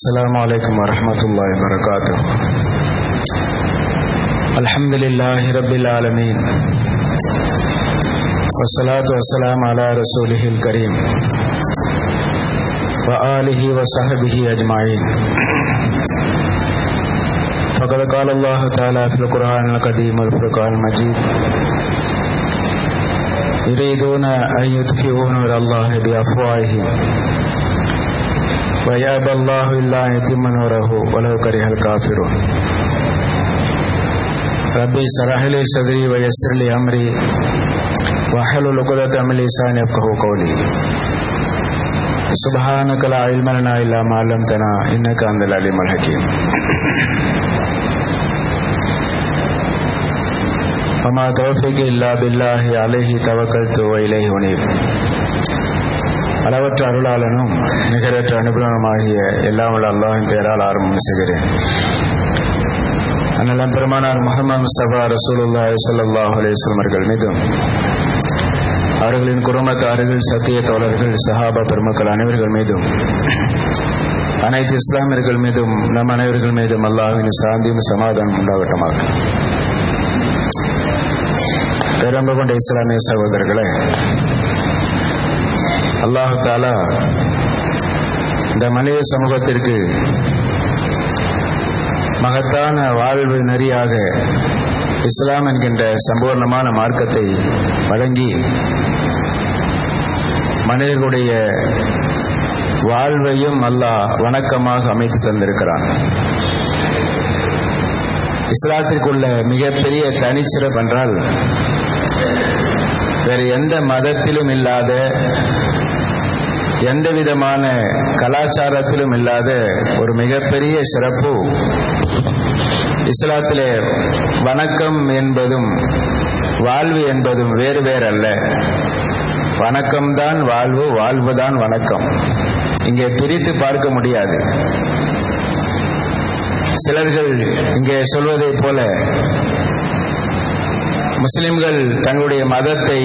السلام عليكم ورحمة الله وبركاته الحمد لله رب العالمين والصلاة والسلام على رسوله الكريم وآله وصحبه أجمعين فقد قال الله تعالى في القرآن القديم والفرقان المجيد يريدون أن يطفئوا نور الله بأفواههم ويأبى الله إلا أن يتم نوره ولو كره الكافرون ربي اشرح لي صدري ويسر لي أمري واحلل عقدة من لساني يفقهوا قولي سبحانك لا علم لنا إلا ما علمتنا إنك أنت العليم الحكيم وما توفيقي إلا بالله عليه توكلت وإليه أنيب அளவற்ற அருளாளனும் நிகரற்ற அனுபவமாகிய எல்லாம் உள்ள அல்லாஹின் பெயரால் ஆரம்பம் செய்கிறேன் அண்ணலம் பெருமானார் முகமது சபா ரசூலுல்லா சல்லாஹ் அலேஸ்லம் அவர்கள் மீதும் அவர்களின் குடும்பத்தார்கள் சத்திய தோழர்கள் சஹாபா பெருமக்கள் அனைவர்கள் மீதும் அனைத்து இஸ்லாமியர்கள் மீதும் நம் அனைவர்கள் மீதும் அல்லாஹின் சாந்தியும் சமாதானம் உண்டாகட்டமாக பேரம்பு கொண்ட இஸ்லாமிய சகோதரர்களே அல்லாஹு தாலா இந்த மனித சமூகத்திற்கு மகத்தான வாழ்வு நெறியாக இஸ்லாம் என்கின்ற சம்பூர்ணமான மார்க்கத்தை வழங்கி மனிதர்களுடைய வாழ்வையும் அல்லாஹ் வணக்கமாக அமைத்து தந்திருக்கிறான் இஸ்லாத்திற்குள்ள மிகப்பெரிய தனிச்சிறப்பு என்றால் வேறு எந்த மதத்திலும் இல்லாத எந்த விதமான கலாச்சாரத்திலும் இல்லாத ஒரு மிகப்பெரிய சிறப்பு இஸ்லாத்திலே வணக்கம் என்பதும் வாழ்வு என்பதும் வேறு வேறு அல்ல வணக்கம்தான் வாழ்வு வாழ்வுதான் வணக்கம் இங்கே பிரித்து பார்க்க முடியாது சிலர்கள் இங்கே சொல்வதை போல முஸ்லிம்கள் தங்களுடைய மதத்தை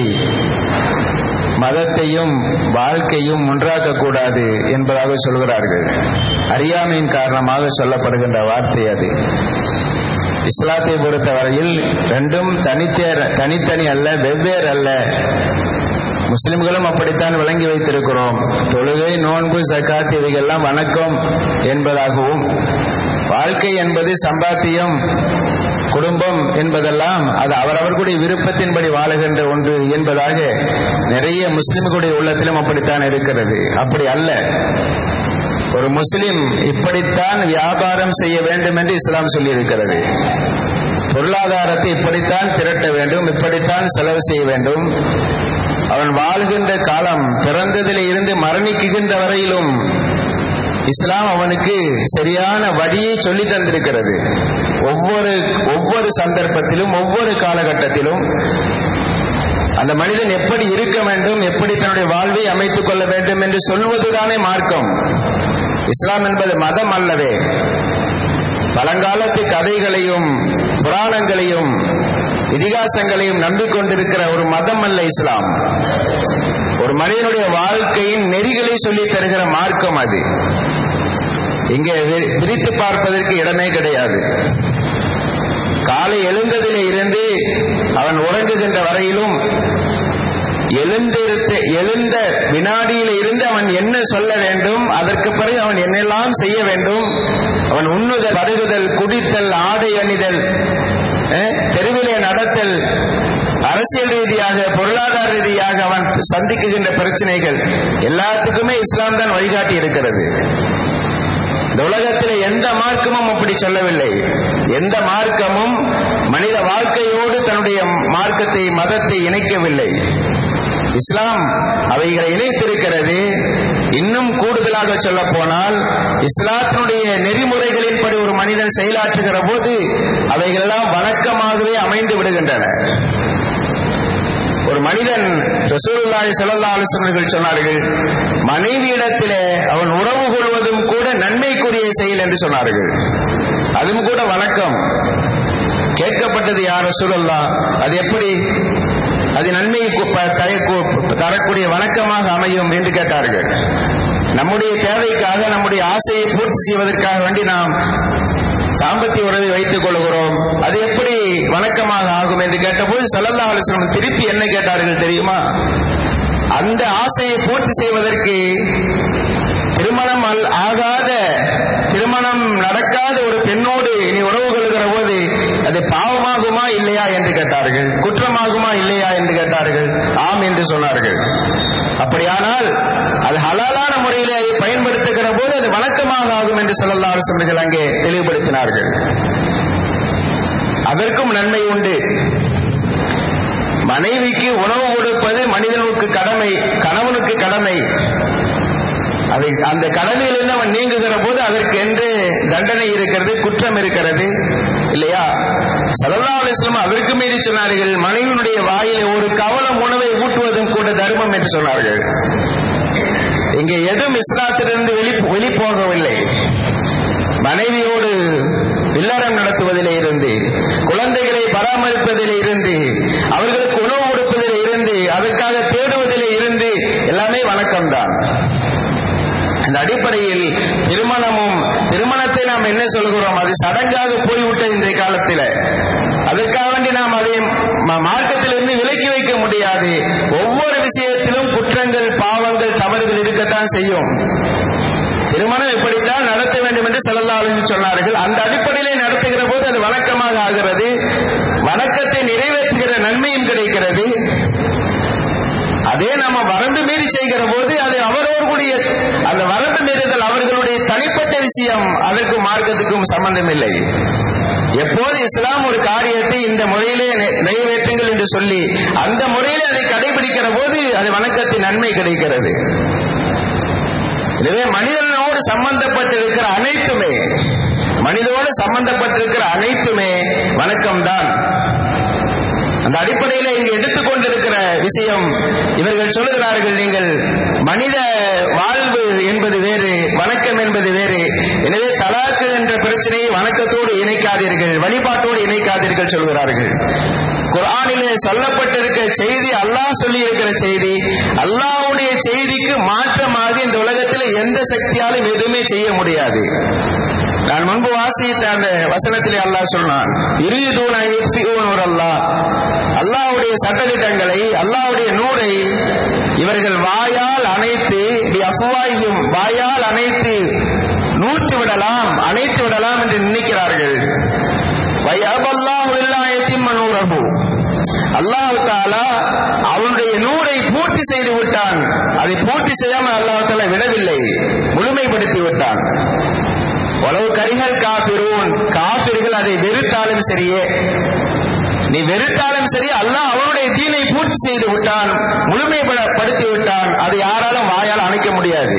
மதத்தையும் வாழ்க்கையும் ஒன்றாக்க கூடாது என்பதாக சொல்கிறார்கள் அறியாமையின் காரணமாக சொல்லப்படுகின்ற வார்த்தை அது இஸ்லாத்தை பொறுத்தவரையில் ரெண்டும் தனித்தே தனித்தனி அல்ல வெவ்வேறு அல்ல முஸ்லிம்களும் அப்படித்தான் விளங்கி வைத்திருக்கிறோம் தொழுகை நோன்பு சக்காத் இவைகள்லாம் வணக்கம் என்பதாகவும் வாழ்க்கை என்பது சம்பாத்தியம் குடும்பம் என்பதெல்லாம் அது அவரவர்களுடைய விருப்பத்தின்படி வாழுகின்ற ஒன்று என்பதாக நிறைய முஸ்லிம்களுடைய உள்ளத்திலும் அப்படித்தான் இருக்கிறது அப்படி அல்ல ஒரு முஸ்லிம் இப்படித்தான் வியாபாரம் செய்ய வேண்டும் என்று இஸ்லாம் சொல்லியிருக்கிறது பொருளாதாரத்தை இப்படித்தான் திரட்ட வேண்டும் இப்படித்தான் செலவு செய்ய வேண்டும் அவன் வாழ்கின்ற காலம் பிறந்ததில் இருந்து மரணிக்குகின்ற வரையிலும் இஸ்லாம் அவனுக்கு சரியான வழியை சொல்லி தந்திருக்கிறது ஒவ்வொரு ஒவ்வொரு சந்தர்ப்பத்திலும் ஒவ்வொரு காலகட்டத்திலும் அந்த மனிதன் எப்படி இருக்க வேண்டும் எப்படி தன்னுடைய வாழ்வை அமைத்துக் கொள்ள வேண்டும் என்று சொல்வதுதானே மார்க்கம் இஸ்லாம் என்பது மதம் அல்லவே பழங்காலத்து கதைகளையும் புராணங்களையும் இதிகாசங்களையும் நம்பிக்கொண்டிருக்கிற ஒரு மதம் அல்ல இஸ்லாம் ஒரு மனிதனுடைய வாழ்க்கையின் நெறிகளை சொல்லி தருகிற மார்க்கம் அது இங்கே பிரித்து பார்ப்பதற்கு இடமே கிடையாது காலை எழுந்ததிலே இருந்து அவன் உறங்குகின்ற வரையிலும் எழுந்திருத்த எழுந்த வினாடியில இருந்து அவன் என்ன சொல்ல வேண்டும் அதற்கு பிறகு அவன் என்னெல்லாம் செய்ய வேண்டும் அவன் உண்ணுதல் பருகுதல் குடித்தல் ஆடை அணிதல் தெருவிலே நடத்தல் அரசியல் ரீதியாக பொருளாதார ரீதியாக அவன் சந்திக்குகின்ற பிரச்சனைகள் எல்லாத்துக்குமே இஸ்லாம் தான் வழிகாட்டி இருக்கிறது இந்த உலகத்தில் எந்த மார்க்கமும் அப்படி சொல்லவில்லை எந்த மார்க்கமும் மனித வாழ்க்கையோடு தன்னுடைய மார்க்கத்தை மதத்தை இணைக்கவில்லை இஸ்லாம் அவைகளை இணைத்திருக்கிறது இன்னும் கூடுதலாக சொல்ல போனால் இஸ்லாத்தினுடைய நெறிமுறைகளின்படி ஒரு மனிதன் செயலாற்றுகிற போது அவைகளெல்லாம் வணக்கமாகவே அமைந்து விடுகின்றன ஒரு மனிதன் ரசூலுல்லாஹி ஸல்லல்லாஹு அலைஹி வஸல்லம் சொன்னார்கள் மனைவியிடத்திலே அவன் உறவு கொள்வதும் கூட நன்மைக்குரிய செயல் என்று சொன்னார்கள் அதுவும் கூட வணக்கம் கேட்கப்பட்டது யார் சொல்லலாம் அது எப்படி அது நன்மை தரக்கூடிய வணக்கமாக அமையும் என்று கேட்டார்கள் நம்முடைய தேவைக்காக நம்முடைய ஆசையை பூர்த்தி செய்வதற்காக வேண்டி நாம் சாம்பத்திய உறவை வைத்துக் கொள்கிறோம் அது எப்படி வணக்கமாக ஆகும் என்று கேட்டபோது சல்லல்லா அலிஸ்லம் திருப்பி என்ன கேட்டார்கள் தெரியுமா அந்த ஆசையை பூர்த்தி செய்வதற்கு திருமணம் ஆகாத திருமணம் நடக்காத ஒரு பெண்ணோடு நீ உறவு கொள்கிற போது அது பாவமாகுமா இல்லையா என்று கேட்டார்கள் குற்றமாகுமா இல்லையா என்று கேட்டார்கள் ஆம் என்று சொன்னார்கள் அப்படியானால் அது ஹலாலான முறையில் அதை பயன்படுத்துகிற போது அது வணக்கமாக ஆகும் என்று சொல்லல்லா அரசர்கள் அங்கே தெளிவுபடுத்தினார்கள் அதற்கும் நன்மை உண்டு மனைவிக்கு உணவு கொடுப்பது மனிதனுக்கு கடமை கணவனுக்கு கடமை அதை அந்த கடமையிலிருந்து அவன் நீங்குகிற போது அதற்கு என்று தண்டனை இருக்கிறது குற்றம் இருக்கிறது இல்லையா சல்லா அலிஸ்லாம் அதற்கு மீறி சொன்னார்கள் மனைவியினுடைய வாயில ஒரு கவலம் உணவை ஊட்டுவதும் கூட தர்மம் என்று சொன்னார்கள் இங்கே எதுவும் இஸ்லாத்திலிருந்து வெளி வெளி போகவில்லை மனைவியோடு இல்லறம் நடத்துவதிலே இருந்து குழந்தைகளை பராமரிப்பதிலே இருந்து அவர்களுக்கு உணவு கொடுப்பதிலே இருந்து அதற்காக தேடுவதிலே இருந்து எல்லாமே வணக்கம்தான் இந்த அடிப்படையில் திருமணமும் திருமணத்தை நாம் என்ன சொல்கிறோம் அது சடங்காக போய்விட்ட இன்றைய காலத்தில் அதற்காக வேண்டி நாம் அதை மார்க்கத்திலிருந்து விலக்கி வைக்க முடியாது ஒவ்வொரு விஷயத்திலும் குற்றங்கள் பாவங்கள் தவறுகள் இருக்கத்தான் செய்யும் திருமணம் இப்படித்தான் நடத்த வேண்டும் என்று செல்லல்லாலும் சொன்னார்கள் அந்த அடிப்படையிலே நடத்துகிற போது அது வணக்கமாக ஆகிறது வணக்கத்தை நிறைவேற்றுகிற நன்மையும் கிடைக்கிறது அதே நம்ம வரம்பு மீறி செய்கிற போது அது அவரவர்களுடைய அந்த வரம்பு மீறுதல் அவர்களுடைய தனிப்பட்ட விஷயம் அதற்கும் மார்க்கத்துக்கும் சம்பந்தம் இல்லை எப்போது இஸ்லாம் ஒரு காரியத்தை இந்த முறையிலே நிறைவேற்றுங்கள் என்று சொல்லி அந்த முறையிலே அதை கடைபிடிக்கிற போது அது வணக்கத்தின் நன்மை கிடைக்கிறது எனவே மனிதனோடு சம்பந்தப்பட்டிருக்கிற அனைத்துமே மனிதனோடு சம்பந்தப்பட்டிருக்கிற அனைத்துமே வணக்கம்தான் அந்த அடிப்படையில் இங்கு எடுத்துக்கொண்டிருக்கிற விஷயம் இவர்கள் சொல்லுகிறார்கள் நீங்கள் மனித வாழ்வு என்பது வேறு வணக்கம் என்பது வேறு எனவே தலாக்கு என்ற பிரச்சனையை வணக்கத்தோடு இணைக்காதீர்கள் வழிபாட்டோடு இணைக்காதீர்கள் சொல்கிறார்கள் குரானிலே சொல்லப்பட்டிருக்கிற செய்தி அல்லாஹ் சொல்லி இருக்கிற செய்தி அல்லாஹ்வுடைய செய்திக்கு மாற்றமாக இந்த உலகத்தில் எந்த சக்தியாலும் எதுவுமே செய்ய முடியாது நான் முன்பு வாசித்த அந்த வசனத்திலே அல்லாஹ் சொன்னான் இறுதிதூன ஒரு அல்லாஹ் அல்லாஹ்வுடைய சட்டத்திட்டங்களை அல்லாஹ்வுடைய நூரை இவர்கள் வாயால் அணைத்து அஃப்வாயும் வாயால் அணைத்து நூற்று விடலாம் அணைத்து விடலாம் என்று நினைக்கிறார்கள் அல்லாஹு தாலா அவனுடைய நூரை பூர்த்தி செய்து விட்டான் அதை பூர்த்தி செய்யாமல் அல்லாஹு தாலா விடவில்லை முழுமைப்படுத்தி விட்டான் உளவு கரிகள் காபிரூன் காபிர்கள் அதை வெறுத்தாலும் சரியே நீ வெறுத்தாலும் சரி அல்லாஹ் அவனுடைய தீனை பூர்த்தி செய்து விட்டான் முழுமைப்படுத்தி விட்டான் அதை யாராலும் வாயால் அணைக்க முடியாது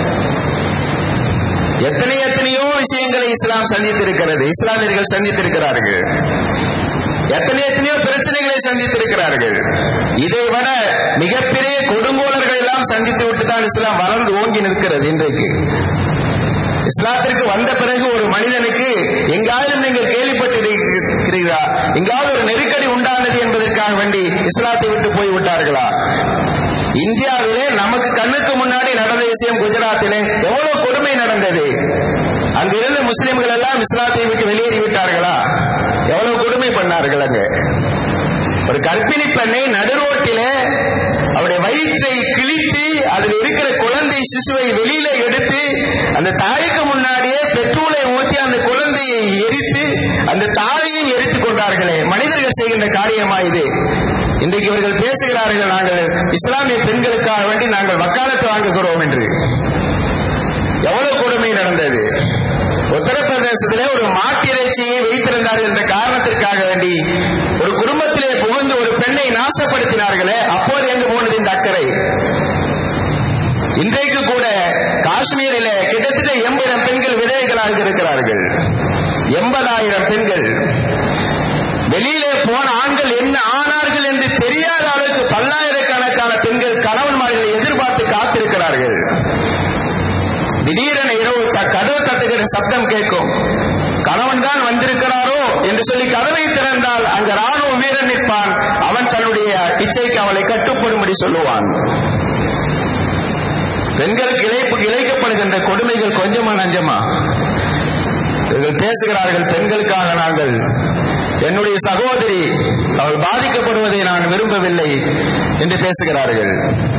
எத்தனை எத்தனையோ விஷயங்களை இஸ்லாம் சந்தித்திருக்கிறது இஸ்லாமியர்கள் சந்தித்திருக்கிறார்கள் எத்தனை எத்தனையோ பிரச்சனைகளை சந்தித்திருக்கிறார்கள் இதை விட மிகப்பெரிய கொடுங்கோலர்கள் எல்லாம் சந்தித்து விட்டு தான் இஸ்லாம் வளர்ந்து ஓங்கி நிற்கிறது இன்றைக்கு இஸ்லாத்திற்கு வந்த பிறகு ஒரு மனிதனுக்கு எங்காவது நீங்கள் கேள்விப்பட்டிருக்கிறீர்களா எங்காவது ஒரு நெருக்கடி உண்டானது என்பதற்காக வேண்டி இஸ்லாத்தை விட்டு போய் விட்டார்களா இந்தியாவிலே நமக்கு கண்ணுக்கு முன்னாடி நடந்த விஷயம் குஜராத்திலே எவ்வளவு கொடுமை நடந்தது அங்கிருந்த முஸ்லிம்கள் எல்லாம் இஸ்லாத்தை விட்டு வெளியேறி விட்டார்களா எவ்வளவு கொடுமை பண்ணார்கள் அங்க ஒரு கர்ப்பிணி பெண்ணை நடுரோட்டிலே அவருடைய வயிற்றை கிழித்து அதில் இருக்கிற குழந்தை சிசுவை வெளியில எடுத்து அந்த தாய்க்கு முன்னாடியே பெட்ரோலை ஊற்றி அந்த குழந்தையை எரித்து அந்த தாயையும் எரித்துக் கொண்டார்களே மனிதர்கள் செய்கின்ற காரியமா இது இன்றைக்கு இவர்கள் பேசுகிறார்கள் நாங்கள் இஸ்லாமிய பெண்களுக்காக வேண்டி நாங்கள் வக்காலத்து வாங்குகிறோம் என்று எவ்வளவு கொடுமை நடந்தது உத்தரப்பிரதேசத்திலே ஒரு மாட்டிறைச்சியை வைத்திருந்தார்கள் என்ற காரணத்திற்காக வேண்டி ஒரு குடும்பத்திலே புகுந்து ஒரு பெண்ணை நாசப்படுத்தினார்களே அப்போது எங்கு போனது இந்த அக்கறை இன்றைக்கு கூட காஷ்மீரில கிட்டத்தட்ட எண்பதாயிரம் பெண்கள் விதவைகளாக இருக்கிறார்கள் எண்பதாயிரம் பெண்கள் வெளியிலே போன ஆண்கள் என்ன ஆனார்கள் என்று தெரியாத அளவுக்கு பல்லாயிரக்கணக்கான பெண்கள் கணவன்மார்களை எதிர்பார்த்து காத்திருக்கிறார்கள் திடீரென இரவு த- கதவு தட்டுகிற சப்தம் கேட்கும் கணவன் தான் வந்திருக்கிறாரோ என்று சொல்லி கதவை திறந்தால் அங்க ராணுவ வீரன் நிற்பான் அவன் தன்னுடைய இச்சைக்கு அவளை கட்டுப்படும்படி சொல்லுவான் பெண்களுக்கு இழைப்பு இழைக்கப்படுகின்ற கொடுமைகள் கொஞ்சமா நஞ்சமா இவர்கள் பேசுகிறார்கள் பெண்களுக்காக நாங்கள் என்னுடைய சகோதரி அவள் பாதிக்கப்படுவதை நான் விரும்பவில்லை என்று பேசுகிறார்கள்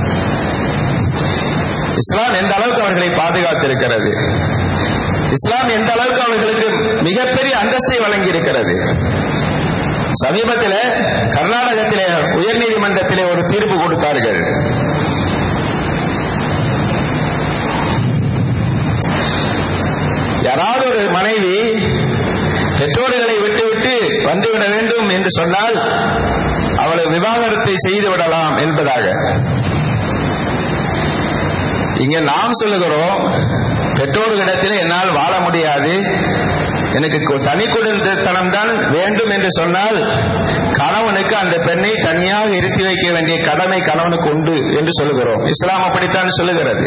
இஸ்லாம் எந்த அளவுக்கு அவர்களை பாதுகாத்திருக்கிறது இஸ்லாம் எந்த அளவுக்கு அவர்களுக்கு மிகப்பெரிய அந்தஸ்தை வழங்கி இருக்கிறது சமீபத்தில் கர்நாடகத்திலே உயர்நீதிமன்றத்திலே ஒரு தீர்ப்பு கொடுத்தார்கள் யாராவது ஒரு மனைவி பெற்றோர்களை விட்டுவிட்டு வந்துவிட வேண்டும் என்று சொன்னால் அவளை விவாகரத்தை செய்து விடலாம் என்பதாக இங்க நாம் சொல்லுகிறோம் பெற்றோர்களிடத்தில் என்னால் வாழ முடியாது எனக்கு கு- தனி குடித்தனம் தான் வேண்டும் என்று சொன்னால் கணவனுக்கு அந்த பெண்ணை தனியாக இருத்தி வைக்க வேண்டிய கடமை கணவனுக்கு உண்டு என்று சொல்லுகிறோம் இஸ்லாம் அப்படித்தான் சொல்லுகிறது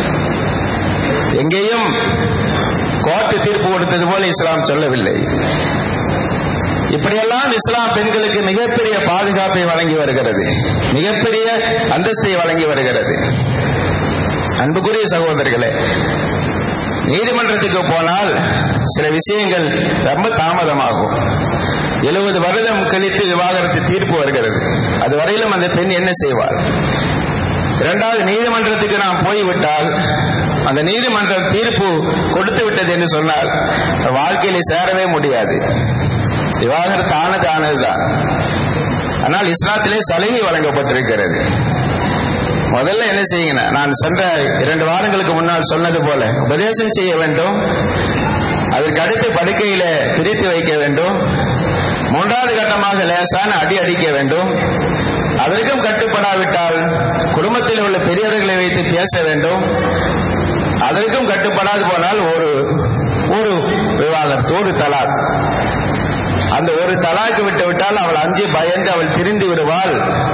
எங்கேயும் கோர்ட்டு தீர்ப்பு கொடுத்தது போல இஸ்லாம் சொல்லவில்லை இப்படியெல்லாம் இஸ்லாம் பெண்களுக்கு மிகப்பெரிய பாதுகாப்பை வழங்கி வருகிறது மிகப்பெரிய அந்தஸ்தை வழங்கி வருகிறது அன்புக்குரிய சகோதரர்களே நீதிமன்றத்துக்கு போனால் சில விஷயங்கள் ரொம்ப தாமதமாகும் எழுபது வருடம் கழித்து விவாகரத்து தீர்ப்பு வருகிறது அது வரையிலும் அந்த பெண் என்ன செய்வார் இரண்டாவது நீதிமன்றத்துக்கு நாம் போய்விட்டால் அந்த நீதிமன்ற தீர்ப்பு கொடுத்து விட்டது என்று சொன்னால் வாழ்க்கையில சேரவே முடியாது விவாகரத்து ஆனது ஆனதுதான் ஆனால் இஸ்லாத்திலே சலுகை வழங்கப்பட்டிருக்கிறது முதல்ல என்ன செய்யுங்க நான் சென்ற இரண்டு வாரங்களுக்கு முன்னால் சொன்னது போல உபதேசம் செய்ய வேண்டும் அதற்கு அடுத்து படுக்கையில பிரித்து வைக்க வேண்டும் மூன்றாவது கட்டமாக லேசான அடி அடிக்க வேண்டும் அதற்கும் கட்டுப்படாவிட்டால் குடும்பத்தில் உள்ள பெரியவர்களை வைத்து பேச வேண்டும் அதற்கும் கட்டுப்படாது போனால் ஒரு ஒரு விவாகரத்து ஒரு தலாக் அந்த ஒரு தலாக்கு விட்டு விட்டால் அவள் அஞ்சு பயந்து அவள் திரிந்து விடுவாள்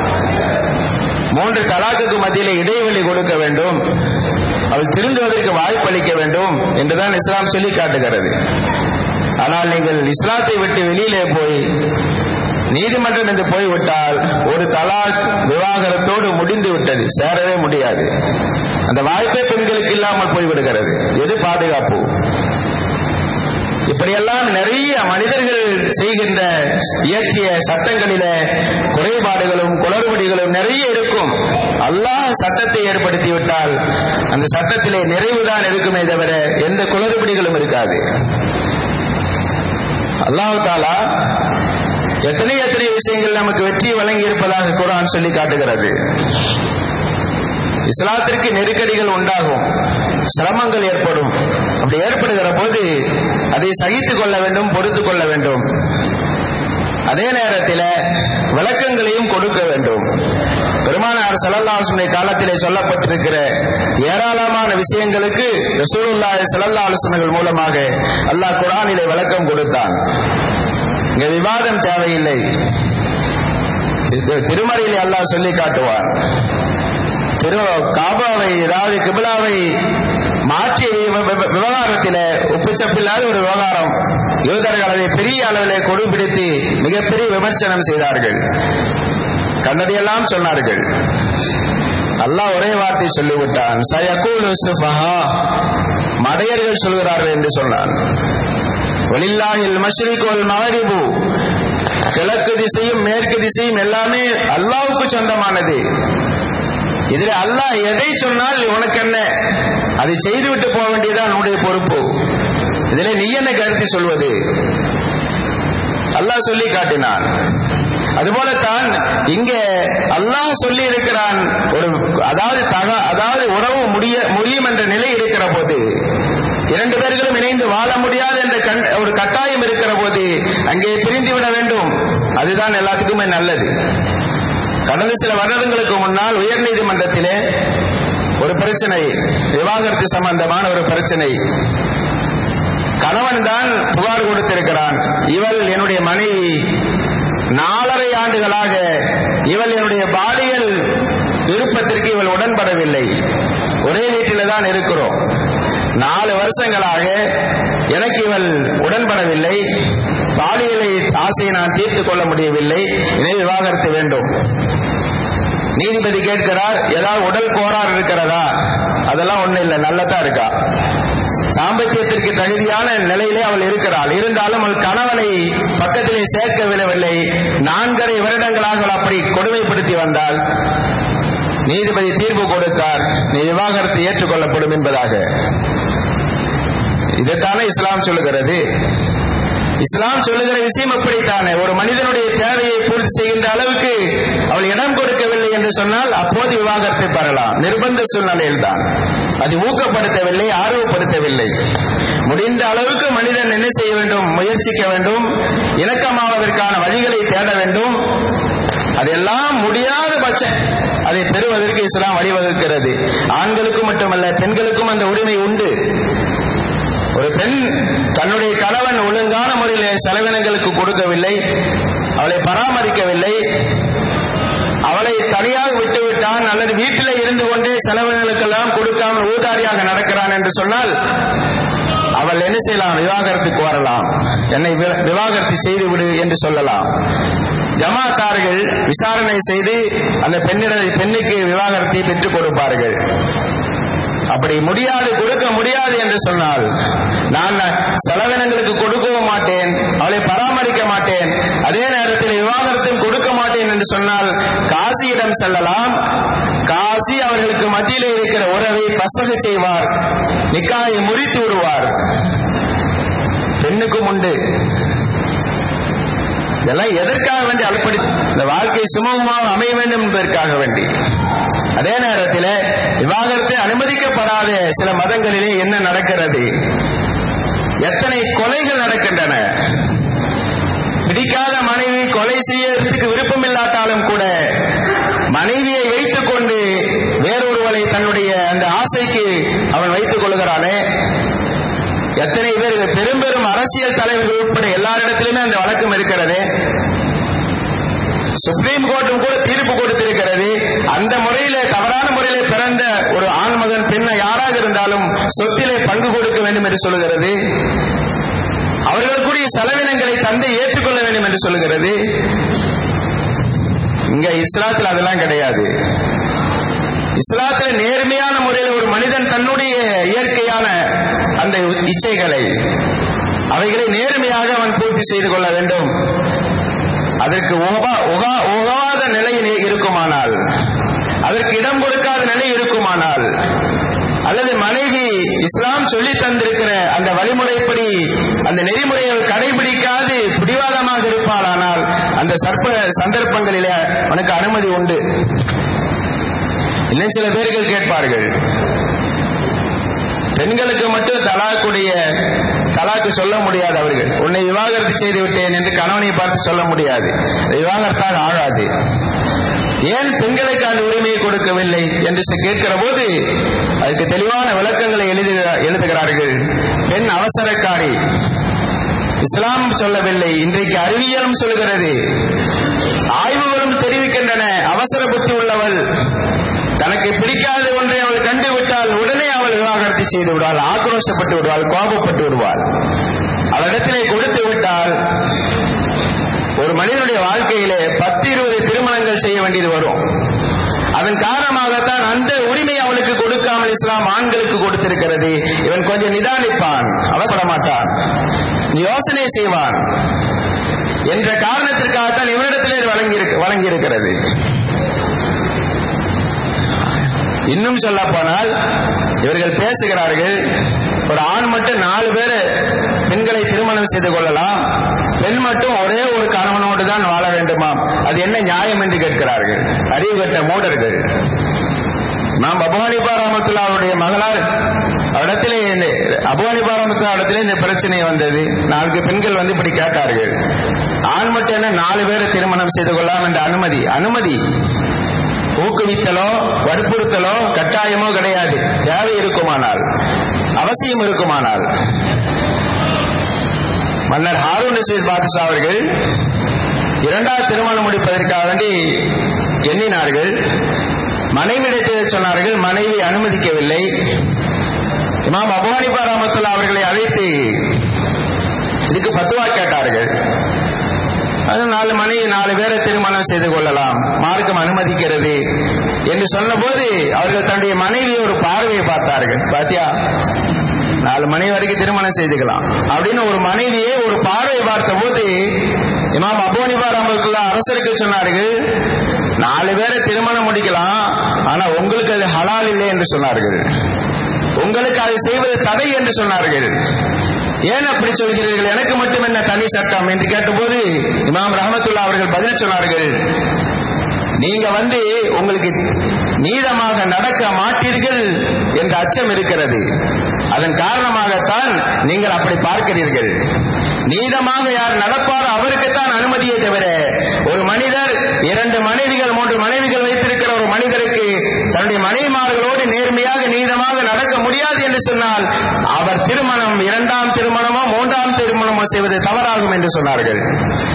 மூன்று தலாக்குக்கு மத்தியிலே இடைவெளி கொடுக்க வேண்டும் அவள் திருந்துவதற்கு வாய்ப்பளிக்க வேண்டும் என்றுதான் இஸ்லாம் சொல்லி காட்டுகிறது ஆனால் நீங்கள் இஸ்லாத்தை விட்டு வெளியிலே போய் நீதிமன்றம் என்று போய்விட்டால் ஒரு தலாக் விவாகரத்தோடு முடிந்து விட்டது சேரவே முடியாது அந்த வாய்ப்பே பெண்களுக்கு இல்லாமல் போய்விடுகிறது எது பாதுகாப்பு இப்படியெல்லாம் நிறைய மனிதர்கள் செய்கின்ற இயற்றிய சட்டங்களில குறைபாடுகளும் குளறுபடிகளும் நிறைய இருக்கும் அல்லாஹ் சட்டத்தை ஏற்படுத்தி விட்டால் அந்த சட்டத்திலே நிறைவுதான் இருக்குமே தவிர எந்த குளறுபடிகளும் இருக்காது அல்லாஹ் தாலா எத்தனை எத்தனை விஷயங்கள் நமக்கு வெற்றி வழங்கி இருப்பதாக குரான் சொல்லி காட்டுகிறது இஸ்லாத்திற்கு நெருக்கடிகள் உண்டாகும் சிரமங்கள் ஏற்படும் அப்படி ஏற்படுகிற போது அதை சகித்துக் கொள்ள வேண்டும் பொறுத்துக் கொள்ள வேண்டும் அதே நேரத்தில் விளக்கங்களையும் கொடுக்க வேண்டும் பெருமானார் சல்லல்லாஹுடைய காலத்திலே சொல்லப்பட்டிருக்கிற ஏராளமான விஷயங்களுக்கு ரசூலுல்லாஹி ஸல்லல்லாஹு அலைஹி வஸல்லம் மூலமாக அல்லாஹ் குர்ஆனிலே விளக்கம் கொடுத்தான் இங்க விவாதம் தேவையில்லை இது திருமறையிலே அல்லாஹ் சொல்லி காட்டுவான் திரு காபாவை அதாவது கிபிலாவை மாற்றிய வி- வி- விவகாரத்தில உப்புச்சப்பில்லாத ஒரு விவகாரம் யூதர்கள் அதை பெரிய அளவிலே கொடுபிடித்து மிகப்பெரிய விமர்சனம் செய்தார்கள் கண்டதையெல்லாம் சொன்னார்கள் அல்லாஹ் ஒரே வார்த்தை சொல்லிவிட்டான் சயகூல் சுஃபஹா மடையர்கள் சொல்கிறார்கள் என்று சொன்னான் வலில்லாஹில் மஷ்ரிக் வல் மகரிபு கிழக்கு திசையும் மேற்கு திசையும் எல்லாமே அல்லாஹ்வுக்கு சொந்தமானது இதுல அல்லாஹ் எதை சொன்னால் உனக்கு என்ன அதை செய்துவிட்டு போக வேண்டியதான் உன்னுடைய பொறுப்பு இதுல நீ என்ன கருத்து சொல்வது அல்லாஹ் சொல்லி காட்டினான் அதுபோலத்தான் இங்கே அல்லாஹ் சொல்லி இருக்கிறான் ஒரு அதாவது தக அதாவது உறவு முடிய முடியும் என்ற நிலை இருக்கிற போது இரண்டு பேர்களும் இணைந்து வாழ முடியாது என்ற கண்- ஒரு கட்டாயம் இருக்கிற போது அங்கே பிரிந்து விட வேண்டும் அதுதான் எல்லாத்துக்குமே நல்லது கடந்த சில வருடங்களுக்கு முன்னால் உயர்நீதிமன்றத்திலே ஒரு பிரச்சனை விவாகரத்து சம்பந்தமான ஒரு பிரச்சனை கணவன் தான் புகார் கொடுத்திருக்கிறான் இவள் என்னுடைய மனைவி நாலரை ஆண்டுகளாக இவள் என்னுடைய பாலியல் விருப்பத்திற்கு இவள் உடன்படவில்லை ஒரே வீட்டில தான் இருக்கிறோம் நாலு வருஷங்களாக எனக்கு இவள் உடன்படவில்லை பாலியலை ஆசையை நான் தீர்த்து கொள்ள முடியவில்லை இதை விவாகரத்து வேண்டும் நீதிபதி கேட்கிறார் ஏதாவது உடல் கோளாறு இருக்கிறதா அதெல்லாம் ஒண்ணு இல்லை நல்லதா இருக்கா சாம்பத்தியத்திற்கு தகுதியான நிலையிலே அவள் இருக்கிறாள் இருந்தாலும் அவள் கணவனை பக்கத்திலே சேர்க்க விடவில்லை நான்கரை வருடங்களாக அவள் அப்படி கொடுமைப்படுத்தி வந்தால் நீதிபதி தீர்ப்பு கொடுத்தார் நீ விவாகரத்து ஏற்றுக்கொள்ளப்படும் என்பதாக இதைத்தானே இஸ்லாம் சொல்லுகிறது இஸ்லாம் சொல்லுகிற விஷயம் அப்படித்தானே ஒரு மனிதனுடைய தேவையை பூர்த்தி செய்கின்ற அளவுக்கு அவள் இடம் கொடுக்கவில்லை என்று சொன்னால் அப்போது விவாகரத்தை பெறலாம் நிர்பந்த சூழ்நிலையில் தான் அது ஊக்கப்படுத்தவில்லை ஆர்வப்படுத்தவில்லை முடிந்த அளவுக்கு மனிதன் என்ன செய்ய வேண்டும் முயற்சிக்க வேண்டும் இணக்கமாவதற்கான வழிகளை தேட வேண்டும் அதெல்லாம் முடியாத பட்சம் அதை பெறுவதற்கு இஸ்லாம் வழிவகுக்கிறது ஆண்களுக்கும் மட்டுமல்ல பெண்களுக்கும் அந்த உரிமை உண்டு ஒரு பெண் தன்னுடைய கணவன் ஒழுங்கான முறையில் செலவினங்களுக்கு கொடுக்கவில்லை அவளை பராமரிக்கவில்லை அவளை தனியாக விட்டுவிட்டான் அல்லது வீட்டில் இருந்து கொண்டே செலவினங்களுக்கெல்லாம் கொடுக்காமல் ஊதாரியாக நடக்கிறான் என்று சொன்னால் அவள் என்ன செய்யலாம் விவாகரத்துக்கு வரலாம் என்னை விவாகரத்து செய்து விடு என்று சொல்லலாம் ஜமாத்தார்கள் விசாரணை செய்து அந்த பெண்ணிட பெண்ணுக்கு விவாகரத்தை பெற்றுக் கொடுப்பார்கள் அப்படி முடியாது கொடுக்க முடியாது என்று சொன்னால் நான் செலவினங்களுக்கு கொடுக்கவும் மாட்டேன் அவளை பராமரிக்க மாட்டேன் அதே நேரத்தில் விவாகரத்தையும் கொடுக்க மாட்டேன் என்று சொன்னால் காசியிடம் செல்லலாம் காசி அவர்களுக்கு மத்தியிலே இருக்கிற உறவை பசகு செய்வார் நிக்காயை முறித்து விடுவார் பெண்ணுக்கும் உண்டு இதெல்லாம் எதற்காக வேண்டி அல்படி இந்த வாழ்க்கை சுமூகமாக அமைய வேண்டும் என்பதற்காக வேண்டி அதே நேரத்தில் விவாகரத்தை அனுமதிக்கப்படாத சில மதங்களிலே என்ன நடக்கிறது எத்தனை கொலைகள் நடக்கின்றன பிடிக்காத மனைவி கொலை செய்யறதுக்கு விருப்பம் இல்லாட்டாலும் கூட மனைவியை வைத்துக் கொண்டு வேறொருவரை தன்னுடைய அந்த ஆசைக்கு அவன் வைத்துக் கொள்கிறானே எத்தனை பேர் பெரும் பெரும் அரசியல் தலைவர்கள் உட்பட எல்லாரிடத்திலுமே அந்த வழக்கம் இருக்கிறது சுப்ரீம் கோர்ட்டும் கூட தீர்ப்பு கொடுத்திருக்கிறது அந்த முறையில தவறான முறையில பிறந்த ஒரு ஆண்மகன் பெண்ணை யாராக இருந்தாலும் சொத்திலே பங்கு கொடுக்க வேண்டும் என்று சொல்லுகிறது அவர்களுக்குரிய செலவினங்களை தந்தை ஏற்றுக்கொள்ள வேண்டும் என்று சொல்லுகிறது இங்க இஸ்லாத்தில் அதெல்லாம் கிடையாது இஸ்லாத்தில் நேர்மையான முறையில் ஒரு மனிதன் தன்னுடைய இயற்கையான அந்த இச்சைகளை அவைகளை நேர்மையாக அவன் பூர்த்தி செய்து கொள்ள வேண்டும் அதற்கு உகாத நிலை இருக்குமானால் அதற்கு இடம் கொடுக்காத நிலை இருக்குமானால் அல்லது மனைவி இஸ்லாம் சொல்லி தந்திருக்கிற அந்த வழிமுறைப்படி அந்த நெறிமுறையை கடைபிடிக்காது பிடிவாதமாக இருப்பாளானால் அந்த சர்ப்ப சந்தர்ப்பங்களிலே உனக்கு அனுமதி உண்டு இன்னும் சில பேர்கள் கேட்பார்கள் பெண்களுக்கு மட்டும் தலாக்குடைய தலாக்கு சொல்ல முடியாது அவர்கள் உன்னை விவாகரத்து செய்து விட்டேன் என்று கணவனை பார்த்து சொல்ல முடியாது விவாகரத்தாக ஆகாது ஏன் பெண்களுக்கு அந்த உரிமையை கொடுக்கவில்லை என்று கேட்கிற போது அதுக்கு தெளிவான விளக்கங்களை எழுதி எழுதுகிறார்கள் பெண் அவசரக்காரி இஸ்லாம் சொல்லவில்லை இன்றைக்கு அறிவியலும் சொல்கிறது ஆய்வுகளும் தெரிவிக்கின்றன அவசர புத்தி உள்ளவள் தனக்கு பிடிக்காத ஒன்றை அவள் கண்டுவிட்டால் உடனே அவள் விவாகரத்தை செய்து விடுவாள் ஆக்ரோஷப்பட்டு விடுவாள் கோபப்பட்டு விடுவாள் அவளிடத்திலே கொடுத்து விட்டால் ஒரு மனிதனுடைய வாழ்க்கையிலே பத்து இருபது திருமணங்கள் செய்ய வேண்டியது வரும் அதன் காரணமாகத்தான் அந்த உரிமை அவளுக்கு கொடுக்காமல் இஸ்லாம் ஆண்களுக்கு கொடுத்திருக்கிறது இவன் கொஞ்சம் நிதானிப்பான் அவசர மாட்டான் யோசனை செய்வான் என்ற காரணத்திற்காகத்தான் இவனிடத்திலே வழங்கி வழங்கி இருக்கிறது இன்னும் சொல்ல போனால் இவர்கள் பேசுகிறார்கள் ஒரு ஆண் மட்டும் நாலு பேர் பெண்களை திருமணம் செய்து கொள்ளலாம் பெண் மட்டும் ஒரே ஒரு கணவனோடு தான் வாழ வேண்டுமாம் அது என்ன நியாயம் என்று கேட்கிறார்கள் அறிவு கட்ட மூடர்கள் நாம் அபுஹானிபா ரஹமத்துல்லாவுடைய மகளார் இடத்திலே இந்த அபுஹானிபா ரஹமத்துல்லா இடத்திலே இந்த பிரச்சனை வந்தது நான்கு பெண்கள் வந்து இப்படி கேட்டார்கள் ஆண் மட்டும் என்ன நாலு பேரை திருமணம் செய்து கொள்ளலாம் என்ற அனுமதி அனுமதி ஊக்குவித்தலோ வற்புறுத்தலோ கட்டாயமோ கிடையாது தேவை இருக்குமானால் அவசியம் இருக்குமானால் மன்னர் ஹாரூன் ரஷீத் பாதுஷா அவர்கள் இரண்டாவது திருமணம் முடிப்பதற்காக வேண்டி எண்ணினார்கள் மனைவிடத்தில் சொன்னார்கள் மனைவி அனுமதிக்கவில்லை இமாம் அபு ஹனிஃபா ரஹ்மத்துல்லாஹி அவர்களை அழைத்து இதுக்கு பத்துவா கேட்டார்கள் அது நாலு மணி நாலு பேரை திருமணம் செய்து கொள்ளலாம் மார்க்கம் அனுமதிக்கிறது என்று சொன்னபோது அவர்கள் தன்னுடைய மனைவியை ஒரு பார்வையை பார்த்தார்கள் பாத்தியா நாலு மணி வரைக்கும் திருமணம் செய்துக்கலாம் அப்படின்னு ஒரு மனைவியை ஒரு பார்வை பார்த்தபோது இமாம் அபோனிபா ரஹமத்துல்லா அரசருக்கு சொன்னார்கள் நாலு பேரை திருமணம் முடிக்கலாம் ஆனா உங்களுக்கு அது ஹலால் இல்லை என்று சொன்னார்கள் உங்களுக்கு அதை செய்வது தடை என்று சொன்னார்கள் ஏன் அப்படி சொல்கிறீர்கள் எனக்கு மட்டும் என்ன தனி சட்டம் என்று கேட்டபோது இமாம் ரஹமத்துல்லா அவர்கள் பதில் சொன்னார்கள் நீங்க வந்து உங்களுக்கு நீதமாக நடக்க மாட்டீர்கள் என்ற அச்சம் இருக்கிறது அதன் காரணமாகத்தான் நீங்கள் அப்படி பார்க்கிறீர்கள் நீதமாக யார் நடப்பாரோ அவருக்குத்தான் அனுமதியை தவிர ஒரு மனிதர் இரண்டு மனைவிகள் மூன்று மனைவிகள் வைத்திருக்கிற ஒரு மனிதருக்கு தன்னுடைய மனைவிமார்களோடு நேர்மையாக நீதமாக நடக்க முடியாது என்று சொன்னால் அவர் திருமணம் இரண்டாம் திருமணமோ மூன்றாம் திருமணமோ செய்வது தவறாகும் என்று சொன்னார்கள்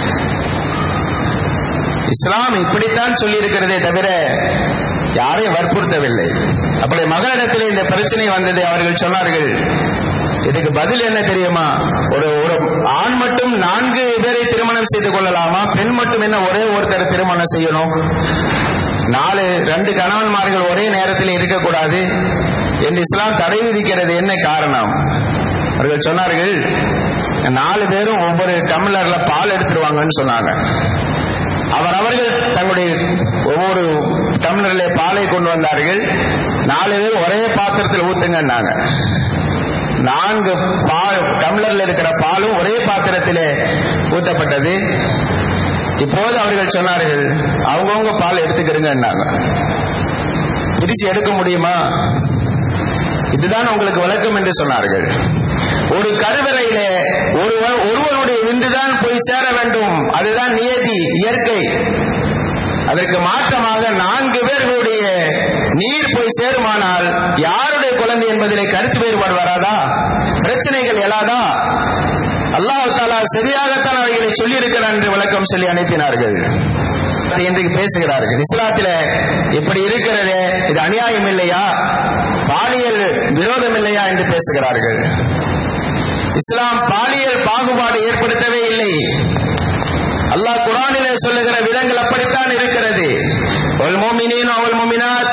இஸ்லாம் இப்படித்தான் சொல்லி இருக்கிறதே தவிர யாரையும் வற்புறுத்தவில்லை அப்படி மகளிடத்தில் இந்த பிரச்சனை வந்தது அவர்கள் சொன்னார்கள் இதுக்கு பதில் என்ன தெரியுமா ஒரு ஒரு ஆண் மட்டும் நான்கு பேரை திருமணம் செய்து கொள்ளலாமா பெண் மட்டும் என்ன ஒரே ஒருத்தர் திருமணம் செய்யணும் நாலு ரெண்டு கணவன்மார்கள் ஒரே நேரத்தில் இருக்கக்கூடாது என்று இஸ்லாம் தடை விதிக்கிறது என்ன காரணம் அவர்கள் சொன்னார்கள் நாலு பேரும் ஒவ்வொரு டம்ளர்ல பால் எடுத்துருவாங்கன்னு சொன்னாங்க அவர் அவர்கள் தங்களுடைய ஒவ்வொரு டம்ளர்ல பாலை கொண்டு வந்தார்கள் நாலு பேர் ஒரே பாத்திரத்தில் ஊத்துங்கன்னாங்க நான்கு பால் டம்ளர்ல இருக்கிற பாலும் ஒரே பாத்திரத்திலே ஊத்தப்பட்டது இப்போது அவர்கள் சொன்னார்கள் அவங்கவுங்க பால் எடுத்துக்கிறீங்கன்னாங்க பிரிச்சு எடுக்க முடியுமா இதுதான் உங்களுக்கு விளக்கம் என்று சொன்னார்கள் ஒரு கருவறையில ஒருவன் ஒருவனுடைய விந்துதான் போய் சேர வேண்டும் அதுதான் நியதி இயற்கை அதற்கு மாற்றமாக நான்கு பேர்களுடைய நீர் போய் சேருமானால் யாருடைய குழந்தை என்பதிலே கருத்து வேறுபாடு வராதா பிரச்சனைகள் எழாதா அல்லாஹ் தாலா சரியாகத்தான் அவைகளை சொல்லி இருக்கிறார் என்று விளக்கம் சொல்லி அனுப்பினார்கள் அதை இன்றைக்கு பேசுகிறார்கள் இஸ்லாத்தில இப்படி இருக்கிறதே இது அநியாயம் இல்லையா பாலியல் விரோதம் இல்லையா என்று பேசுகிறார்கள் இஸ்லாம் பாலியல் பாகுபாடு ஏற்படுத்தவே இல்லை அல்லாஹ் குரானிலே சொல்லுகிற விதங்கள் அப்படித்தான் இருக்கிறது ஒல் மோமினின் அவள் மோமினாத்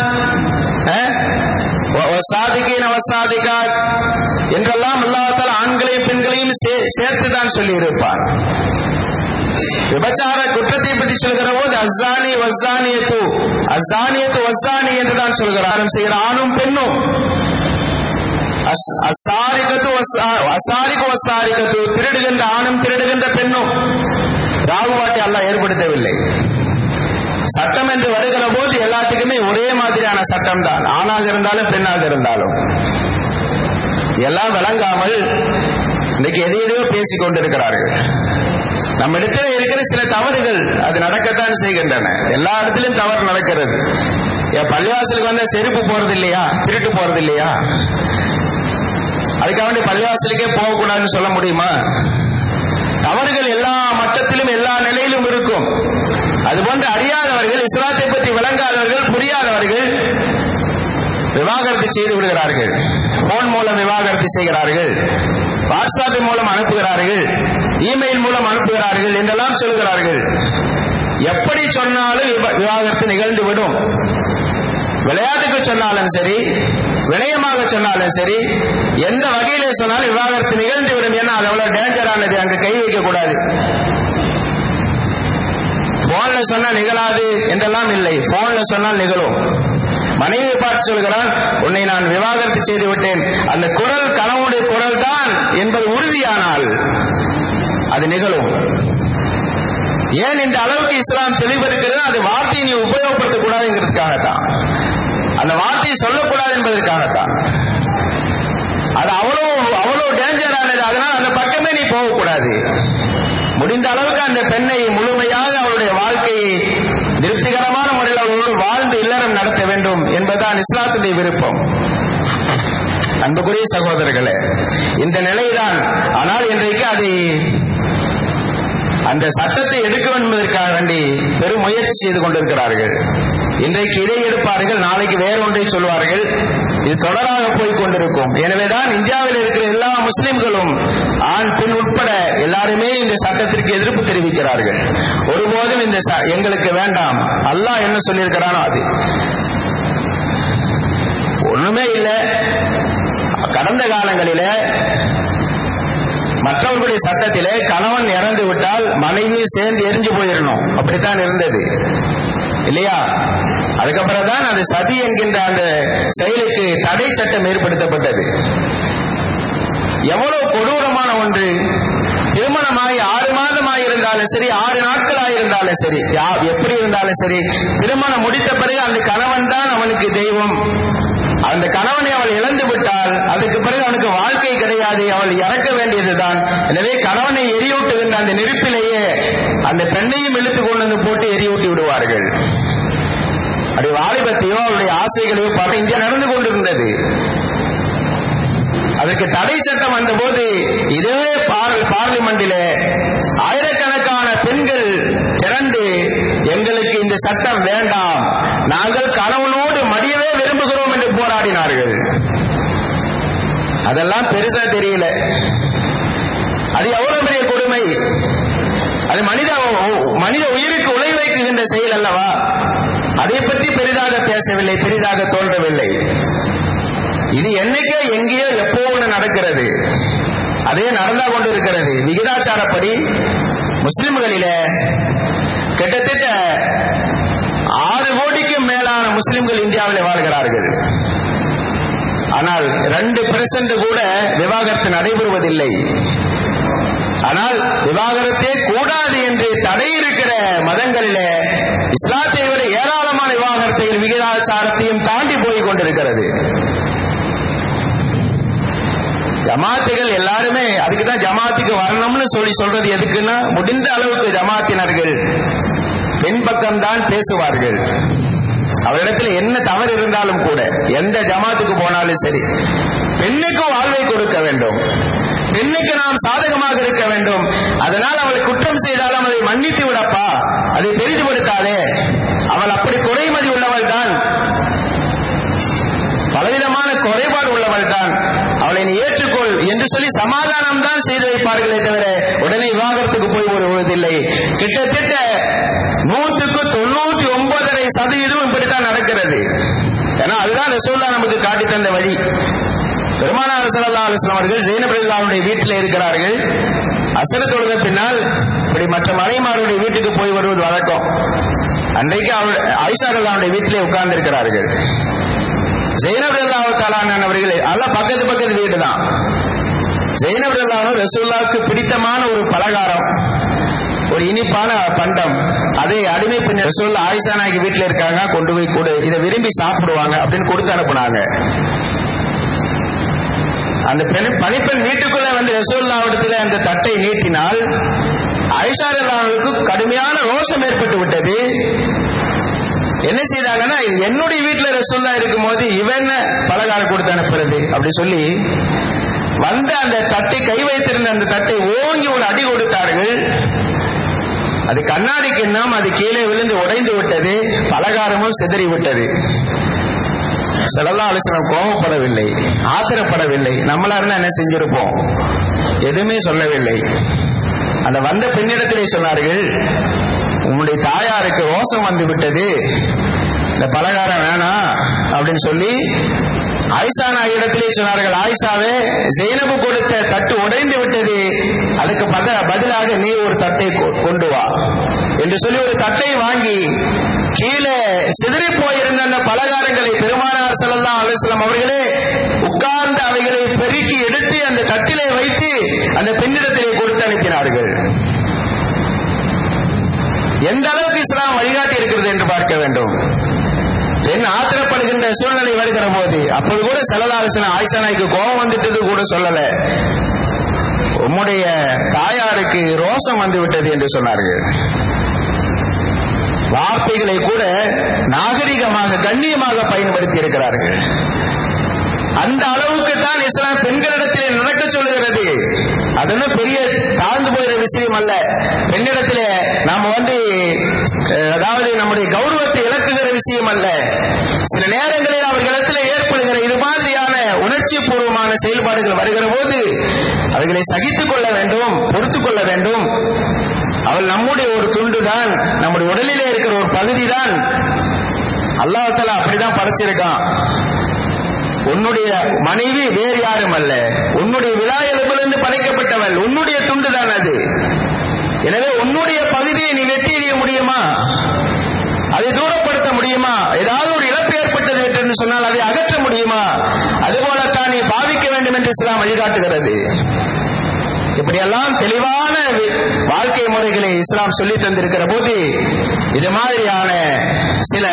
சாதிகீன் அவசாதிகாத் என்றெல்லாம் அல்லாஹால ஆண்களையும் பெண்களையும் சேர்த்து தான் சொல்லி இருப்பார் விபச்சார குற்றத்தை பற்றி சொல்கிற போது அசானி வசானியத்து அசானியத்து வசானி என்று தான் சொல்கிறார் செய்கிற ஆணும் பெண்ணும் அசாரிகத்து அசாரிக்கு வசாரிகத்து திருடுகின்ற ஆணும் திருடுகின்ற பெண்ணும் ராகுவாட்டை அல்லாஹ் ஏற்படுத்தவில்லை சட்டம் என்று வருகிற போது எல்லாத்துக்குமே ஒரே மாதிரியான சட்டம் தான் ஆணாக இருந்தாலும் பெண்ணாக இருந்தாலும் எல்லாம் விளங்காமல் இன்னைக்கு எதை எதையோ பேசிக் கொண்டிருக்கிறார்கள் நம்ம இடத்துல இருக்கிற சில தவறுகள் அது நடக்கத்தான் செய்கின்றன எல்லா இடத்திலும் தவறு நடக்கிறது என் பள்ளிவாசலுக்கு வந்த செருப்பு போறது இல்லையா திருட்டு போறது இல்லையா அதுக்காக வேண்டி பள்ளிவாசலுக்கே போகக்கூடாதுன்னு சொல்ல முடியுமா தவறுகள் எல்லா மட்டத்திலும் எல்லா நிலையிலும் இருக்கும் அதுபோன்று அறியாதவர்கள் இஸ்லாத்தை பற்றி விளங்காதவர்கள் புரியாதவர்கள் விவாகரத்து செய்து விடுகிறார்கள் போன் மூலம் விவாகரத்து செய்கிறார்கள் வாட்ஸ்அப் மூலம் அனுப்புகிறார்கள் இமெயில் மூலம் அனுப்புகிறார்கள் என்றெல்லாம் சொல்கிறார்கள் எப்படி சொன்னாலும் விவாகரத்து நிகழ்ந்து விடும் விளையாட்டுக்கு சொன்னாலும் சரி வினயமாக சொன்னாலும் சரி எந்த வகையில சொன்னாலும் விவாகரத்து நிகழ்ந்து விடும் ஏன்னா அது எவ்வளவு டேஞ்சரானது அங்க கை வைக்க கூடாது போன்ல சொன்னா நிகழாது என்றெல்லாம் இல்லை போன்ல சொன்னால் நிகழும் மனைவி பார்த்து சொல்கிறான் உன்னை நான் விவாகரத்து செய்து விட்டேன் அந்த குரல் கணவனுடைய குரல் தான் என்பது உறுதியானால் அது நிகழும் ஏன் இந்த அளவுக்கு இஸ்லாம் தெளிவு இருக்கிறது அது வார்த்தையை நீ உபயோகப்படுத்தக் கூடாதுங்கிறதுக்காகத்தான் அந்த வார்த்தையை சொல்லக்கூடாது என்பதற்காகத்தான் அது அவ்வளவு அவ்வளவு டேஞ்சரானது அதனால அந்த பக்கமே நீ போகக்கூடாது முடிந்த அளவுக்கு அந்த பெண்ணை முழுமையாக அவளுடைய வாழ்க்கையை திருப்திகரமான முறையில் அவளோடு வாழ்ந்து இல்லறம் நடத்த வேண்டும் என்பதுதான் இஸ்லாத்துடைய விருப்பம் அன்புக்குரிய சகோதரர்களே இந்த நிலைதான் ஆனால் இன்றைக்கு அதை அந்த சட்டத்தை எடுக்க வேண்டும் என்பதற்காக வேண்டி பெரும் முயற்சி செய்து கொண்டிருக்கிறார்கள் இன்றைக்கு இதை எடுப்பார்கள் நாளைக்கு வேற ஒன்றை சொல்வார்கள் இது தொடராக போய் கொண்டிருக்கும் எனவேதான் இந்தியாவில் இருக்கிற எல்லா முஸ்லிம்களும் ஆண் பெண் உட்பட எல்லாருமே இந்த சட்டத்திற்கு எதிர்ப்பு தெரிவிக்கிறார்கள் ஒருபோதும் இந்த ச- எங்களுக்கு வேண்டாம் அல்லாஹ் என்ன சொல்லியிருக்கிறானோ அது ஒண்ணுமே இல்லை கடந்த காலங்களிலே மற்றவர்களுடைய சட்டத்திலே கணவன் இறந்து விட்டால் மனைவியும் சேர்ந்து எரிஞ்சு போயிடணும் அப்படித்தான் இருந்தது இல்லையா அதுக்கப்புறம் தான் அந்த சதி என்கின்ற அந்த செயலுக்கு தடை சட்டம் ஏற்படுத்தப்பட்டது எவ்வளவு கொடூரமான ஒன்று திருமணமாகி ஆறு மாதமாய் இருந்தாலும் சரி ஆறு நாட்களாய் இருந்தாலும் சரி யா- எப்படி இருந்தாலும் சரி திருமணம் முடித்த பிறகு அந்த கணவன் தான் அவனுக்கு தெய்வம் அந்த கணவனை அவள் இழந்து விட்டால் அதுக்கு பிறகு அவனுக்கு வாழ்க்கை கிடையாது அவள் இறக்க வேண்டியதுதான் எனவே கணவனை எரியூட்டுகின்ற அந்த நெருப்பிலேயே அந்த பெண்ணையும் இழுத்து கொண்டு வந்து போட்டு எரியூட்டி விடுவார்கள் அப்படி வாலிபத்தையோ அவருடைய ஆசைகளையோ பார்த்து இங்கே நடந்து கொண்டிருந்தது அதற்கு தடை சட்டம் வந்தபோது இதே பார்- பார்லிமெண்டிலே ஆயிரக்கணக்கான பெண்கள் திரண்டு எங்களுக்கு இந்த சட்டம் வேண்டாம் நாங்கள் கணவனோடு மடியவே விரும்புகிறோம் என்று போராடினார்கள் அதெல்லாம் பெருசா தெரியல அது எவ்வளவு பெரிய கொடுமை அது மனித மனித உயிருக்கு உலை வைக்குகின்ற செயல் அல்லவா அதை பற்றி பெரிதாக பேசவில்லை பெரிதாக தோன்றவில்லை இது என்னைக்கோ எங்கேயோ எப்போ ஒண்ணு நடக்கிறது அதே நடந்தா கொண்டு இருக்கிறது விகிதாச்சாரப்படி முஸ்லிம்களில கிட்டத்தட்ட ஆறு கோடிக்கும் மேலான முஸ்லிம்கள் இந்தியாவில் வாழ்கிறார்கள் ஆனால் ரெண்டு பெர்சென்ட் கூட விவாகரத்து நடைபெறுவதில்லை ஆனால் விவாகரத்தே கூடாது என்று தடை இருக்கிற மதங்களிலே இஸ்லாத்தை விட ஏராளமான விவாகரத்தையும் விகிதாச்சாரத்தையும் தாண்டி போய் கொண்டிருக்கிறது ஜமாத்துகள் எல்லாருமே அதுக்கு தான் ஜமாத்துக்கு வரணும்னு சொல்லி சொல்றது எதுக்குன்னா முடிந்த அளவுக்கு ஜமாத்தினர்கள் பெண் பக்கம்தான் பேசுவார்கள் அவரிடத்தில் என்ன தவறு இருந்தாலும் கூட எந்த ஜமாத்துக்கு போனாலும் சரி பெண்ணுக்கு வாழ்வை கொடுக்க வேண்டும் பெண்ணுக்கு நாம் சாதகமாக இருக்க வேண்டும் அதனால் அவள் குற்றம் செய்தாலும் அதை மன்னித்து விடப்பா அதை பெரிதுபடுத்தாதே அவள் அப்படி குறைமதி உள்ளவள் தான் பலவிதமான குறைபாடு உள்ளவள் தான் அவளை நீ ஏற்றுக்கொள் என்று சொல்லி சமாதானம் தான் செய்து வைப்பார்களே தவிர உடனே விவாகரத்துக்கு போய் வருவதில்லை கிட்டத்தட்ட நூற்றுக்கு தொண்ணூத்தி ஒன்பதரை சதவீதம் இப்படித்தான் நடக்கிறது ஏன்னா அதுதான் ரசூல்லா நமக்கு காட்டி தந்த வழி பெருமானார் ஸல்லல்லாஹு அலைஹி வஸல்லம் அவர்கள் ஜெயினப் ரலியல்லாஹுடைய வீட்டில் இருக்கிறார்கள் அசர தொழுத பின்னால் இப்படி மற்ற மனைமாருடைய வீட்டுக்கு போய் வருவது வழக்கம் அன்றைக்கு அவள் ஆயிஷா ரலியல்லாஹுடைய வீட்டிலே உட்கார்ந்து இருக்கிறார்கள் ஜெயினப் ரலியல்லாஹு தஆலா அவர்கள் எல்லாம் பக்கத்து பக்கத்து வீடு தான் ஜெயினப் ரலியல்லாஹு ரசூலுல்லாஹ்வுக்கு பிடித்தமான ஒரு பலகாரம் ஒரு இனிப்பான பண்டம் அதை அடிமை பெண் ரசூல் ஆயிஷா நாயகி வீட்டுல இருக்காங்க கொண்டு போய் கொடு இதை விரும்பி சாப்பிடுவாங்க அப்படின்னு கொடுத்து அனுப்புனாங்க அந்த பெண் பணிப்பெண் வீட்டுக்குள்ள வந்து ரசூல்லாவிடத்துல அந்த தட்டை நீட்டினால் ஆயிஷா ரலியல்லாஹுவுக்கு கடுமையான ரோஷம் ஏற்பட்டு விட்டது என்ன செய்தாங்கன்னா இது என்னுடைய வீட்டுல ரசூல்லா இருக்கும்போது இவன் பலகாரம் கொடுத்து அனுப்புறது அப்படி சொல்லி வந்த அந்த தட்டை கை வைத்திருந்த அந்த தட்டை ஓங்கி ஒரு அடி கொடுத்தார்கள் அது கண்ணாடி கிண்ணம் அது கீழே விழுந்து உடைந்து விட்டது பலகாரமும் சிதறி விட்டது செலல்லா அலிஸ்லாம் கோபப்படவில்லை ஆத்திரப்படவில்லை நம்மளா இருந்தா என்ன செஞ்சிருப்போம் எதுவுமே சொல்லவில்லை அந்த வந்த பெண்ணிடத்திலே சொன்னார்கள் உன்னுடைய தாயாருக்கு ரோசம் வந்து விட்டது இந்த பலகாரம் வேணாம் அப்படின்னு சொல்லி ஆயிஷா நாயிடத்திலே சொன்னார்கள் ஆயிஷாவே ஜெயினபு கொடுத்த தட்டு உடைந்து விட்டது அதுக்கு பத பதிலாக நீ ஒரு தட்டை கொ- கொண்டு வா என்று சொல்லி ஒரு தட்டை வாங்கி கீழே சிதறி போயிருந்த அந்த பலகாரங்களை பெருமானார் ஸல்லல்லாஹு அலைஹி வஸல்லம் அவர்களே உட்கார்ந்து அவைகளை பெருக்கி எடுத்து அந்த தட்டிலே வைத்து அந்த பெண்ணிடத்திலே கொடுத்து அனுப்பினார்கள் எந்த அளவுக்கு இஸ்லாம் வழிகாட்டி இருக்கிறது என்று பார்க்க வேண்டும் பெண் ஆத்திரப்படுகின்ற சூழ்நிலை வருகிற போது அப்போது கூட செலதாரசன ஆயிஷா நாய்க்கு கோபம் வந்துட்டது கூட சொல்லல உம்முடைய தாயாருக்கு ரோஷம் வந்து விட்டது என்று சொன்னார்கள் வார்த்தைகளை கூட நாகரிகமாக கண்ணியமாக பயன்படுத்தி இருக்கிறார்கள் அந்த அளவுக்கு தான் இஸ்லாம் பெண்களிடத்திலே நடக்க சொல்லுகிறது அது ஒண்ணும் பெரிய தாழ்ந்து போகிற விஷயம் அல்ல பெண்ணிடத்திலே நாம வந்து அஹ், அதாவது நம்முடைய கௌரவத்தை இழக்குகிற விஷயம் அல்ல சில நேரங்களில் அவர்களிடத்தில் ஏற்படுகிற இது மாதிரியான உணர்ச்சி பூர்வமான செயல்பாடுகள் வருகிற போது அவர்களை சகித்துக் கொள்ள வேண்டும் பொறுத்துக் கொள்ள வேண்டும் அவள் நம்முடைய ஒரு துண்டுதான் நம்முடைய உடலிலே இருக்கிற ஒரு பகுதி தான் அல்லாஹால அப்படிதான் படைச்சிருக்கான் உன்னுடைய மனைவி வேறு யாரும் அல்ல உன்னுடைய விழா எலும்பிலிருந்து படைக்கப்பட்டவள் உன்னுடைய துண்டு தான் அது எனவே உன்னுடைய பகுதியை நீ வெட்டி எறிய முடியுமா அதை தூரப்படுத்த முடியுமா ஏதாவது ஒரு இழப்பு ஏற்பட்டது என்று சொன்னால் அதை அகற்ற முடியுமா அதுபோலத்தான் நீ பாவிக்க வேண்டும் என்று இஸ்லாம் வழிகாட்டுகிறது இப்படியெல்லாம் தெளிவான வி- வாழ்க்கை முறைகளை இஸ்லாம் சொல்லி தந்திருக்கிற போது இது மாதிரியான சில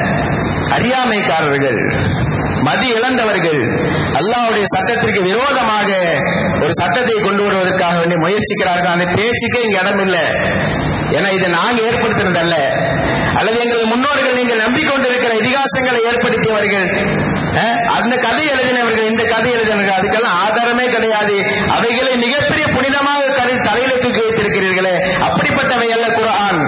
அறியாமைக்காரர்கள் மதி இழந்தவர்கள் அல்லாஹ்வுடைய சட்டத்திற்கு விரோதமாக ஒரு சட்டத்தை கொண்டு வருவதற்காக வேண்டி முயற்சிக்கிறார்கள் அந்த பேச்சுக்கே இங்க இடமில்லை ஏன்னா இதை நாங்க ஏற்படுத்தினதல்ல அல்லது எங்கள் முன்னோர்கள் நீங்கள் நம்பிக்கொண்டிருக்கிற இதிகாசங்களை ஏற்படுத்தியவர்கள் அஹ், அந்த கதை எழுதினவர்கள் இந்த கதை எழுதினவர்கள் அதுக்கெல்லாம் ஆதாரமே கிடையாது அவைகளை மிகப்பெரிய புனிதமாக கரு தலையில தூக்கி வைத்திருக்கிறீர்களே அப்படிப்பட்டவை அல்ல குர்ஆன்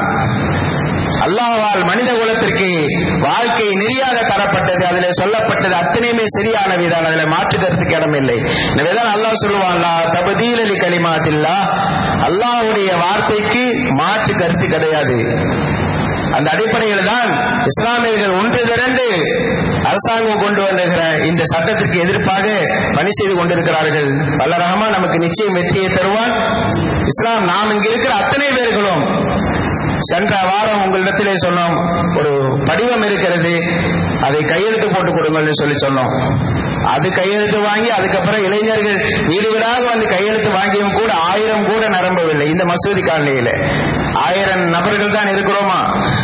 அல்லாஹ்வால் மனித குலத்திற்கு வாழ்க்கை நெறியாக தரப்பட்டது அதில் சொல்லப்பட்டது அத்தனையுமே சரியானவைதான் அதில் மாற்று கருத்துக்கு இடமில்லை எனவேதான் அல்லாஹ் சொல்லுவான் லா தபதீலலி கலிமாத்தில்லா அல்லாஹ்வுடைய வார்த்தைக்கு மாற்று கருத்து கிடையாது அந்த அடிப்படையில் தான் இஸ்லாமியர்கள் ஒன்று திரண்டு அரசாங்கம் கொண்டு வருகிற இந்த சட்டத்திற்கு எதிர்ப்பாக பணி செய்து கொண்டிருக்கிறார்கள் வல்ல ரஹ்மான் நமக்கு நிச்சயம் வெற்றியை தருவான் இஸ்லாம் நாம் இங்கு இருக்கிற அத்தனை பேர்களும் சென்ற வாரம் உங்களிடத்திலே சொன்னோம் ஒரு படிவம் இருக்கிறது அதை கையெழுத்து போட்டு கொடுங்கள்னு சொல்லி சொன்னோம் அது கையெழுத்து வாங்கி அதுக்கப்புறம் இளைஞர்கள் வீடு வீடாக வந்து கையெழுத்து வாங்கியும் கூட ஆயிரம் கூட நிரம்பவில்லை இந்த மசூதி காலனியில ஆயிரம் நபர்கள் தான் இருக்கிறோமா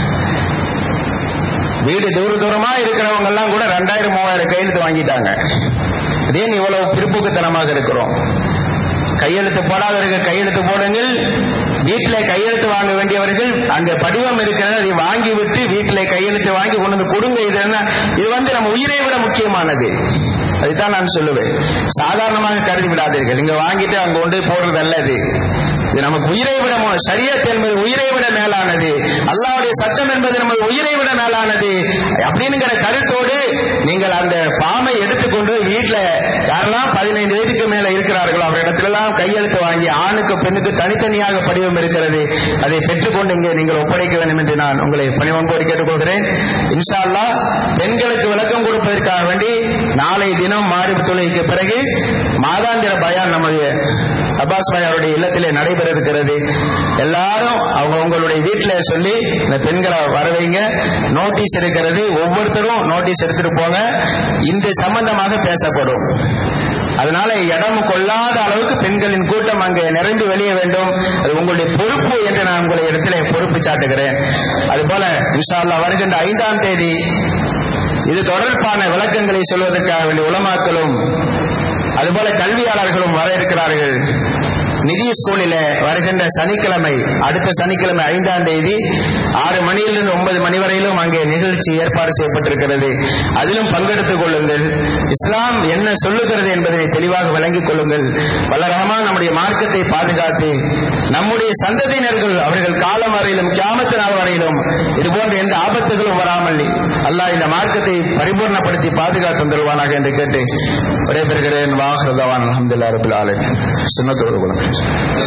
வீடு தூர தூரமா இருக்கிறவங்க எல்லாம் கூட ரெண்டாயிரம் மூவாயிரம் கையெழுத்து வாங்கிட்டாங்க இதே இவ்வளவு பிற்போக்குத்தனமாக இருக்கிறோம் கையெழுத்து போடாதவர்கள் கையெழுத்து போடுங்கள் வீட்டிலே கையெழுத்து வாங்க வேண்டியவர்கள் அங்க படிவம் இருக்கிறது அதை வாங்கி விட்டு வீட்டிலே கையெழுத்து வாங்கி கொண்டு வந்து கொடுங்க இது என்ன இது வந்து நம்ம உயிரை விட முக்கியமானது அதுதான் நான் சொல்லுவேன் சாதாரணமாக கருதி விடாதீர்கள் இங்க வாங்கிட்டு அங்க கொண்டு போய் போடுறது அல்ல இது இது நமக்கு உயிரை விட மு- ஷரியத் என்பது உயிரை விட மேலானது அல்லாஹ்வுடைய சட்டம் என்பது நமது உயிரை விட மேலானது அப்படிங்கிற கருத்தோடு நீங்கள் அந்த ஃபார்மை எடுத்துக்கொண்டு வீட்டுல யாரெல்லாம் பதினைந்து வயதுக்கு மேல இருக்கிறார்களோ அவரிடத்திலெல்லாம் கையெழுத்து வாங்கி ஆணுக்கு பெண்ணுக்கு தனித்தனியாக படிவம் இருக்கிறது அதை பெற்றுக்கொண்டு இங்கே நீங்கள் ஒப்படைக்க வேண்டும் என்று நான் உங்களை பணிவன்போடு கேட்டுக்கொள்கிறேன் இன்ஷா அல்லாஹ் பெண்களுக்கு விளக்கம் கொடுப்பதற்காக வேண்டி நாளை தினம் மாறி தொழுகைக்கு பிறகு மாதாந்திர பயான் நம்முடைய அப்பாஸ் பாய் அவருடைய இல்லத்திலே நடைபெற இருக்கிறது எல்லாரும் அவங்க உங்களுடைய வீட்டில் சொல்லி இந்த பெண்களை வர வைங்க நோட்டீஸ் இருக்கிறது ஒவ்வொருத்தரும் நோட்டீஸ் எடுத்துட்டு போங்க இந்த சம்பந்தமாக பேசப்படும் அதனால இடம் கொள்ளாத அளவுக்கு பெண்களின் கூட்டம் அங்கே நிரம்பி வெளிய வேண்டும் அது உங்களுடைய பொறுப்பு என்று நான் உங்களுடைய இடத்திலே பொறுப்பு சாட்டுகிறேன் அதுபோல இன்ஷா அல்லாஹ் வருகின்ற ஐந்தாம் தேதி இது தொடர்பான விளக்கங்களை சொல்வதற்காக வேண்டிய உலமாக்களும் அதுபோல கல்வியாளர்களும் வர இருக்கிறார்கள் நிதி ஸ்கூலில வருகின்ற சனிக்கிழமை அடுத்த சனிக்கிழமை ஐந்தாம் தேதி ஆறு மணியிலிருந்து ஒன்பது மணி வரையிலும் அங்கே நிகழ்ச்சி ஏற்பாடு செய்யப்பட்டிருக்கிறது அதிலும் பங்கெடுத்துக் கொள்ளுங்கள் இஸ்லாம் என்ன சொல்லுகிறது என்பதை தெளிவாக விளங்கிக் கொள்ளுங்கள் வல்ல ரஹ்மான் நம்முடைய மார்க்கத்தை பாதுகாத்து நம்முடைய சந்ததியினர்கள் அவர்கள் காலம் வரையிலும் கியாமத்து நாள் வரையிலும் இது போன்ற எந்த ஆபத்துகளும் வராமல் அல்லாஹ் இந்த மார்க்கத்தை பரிபூர்ணப்படுத்தி பாதுகாத்து தருவானாக என்று கேட்டு விடைபெறுகிறேன் வாஹ்ரதவான் அஹமதுல்லா ரபுல் ஆலமின் சுன்னத்தோடு குணம்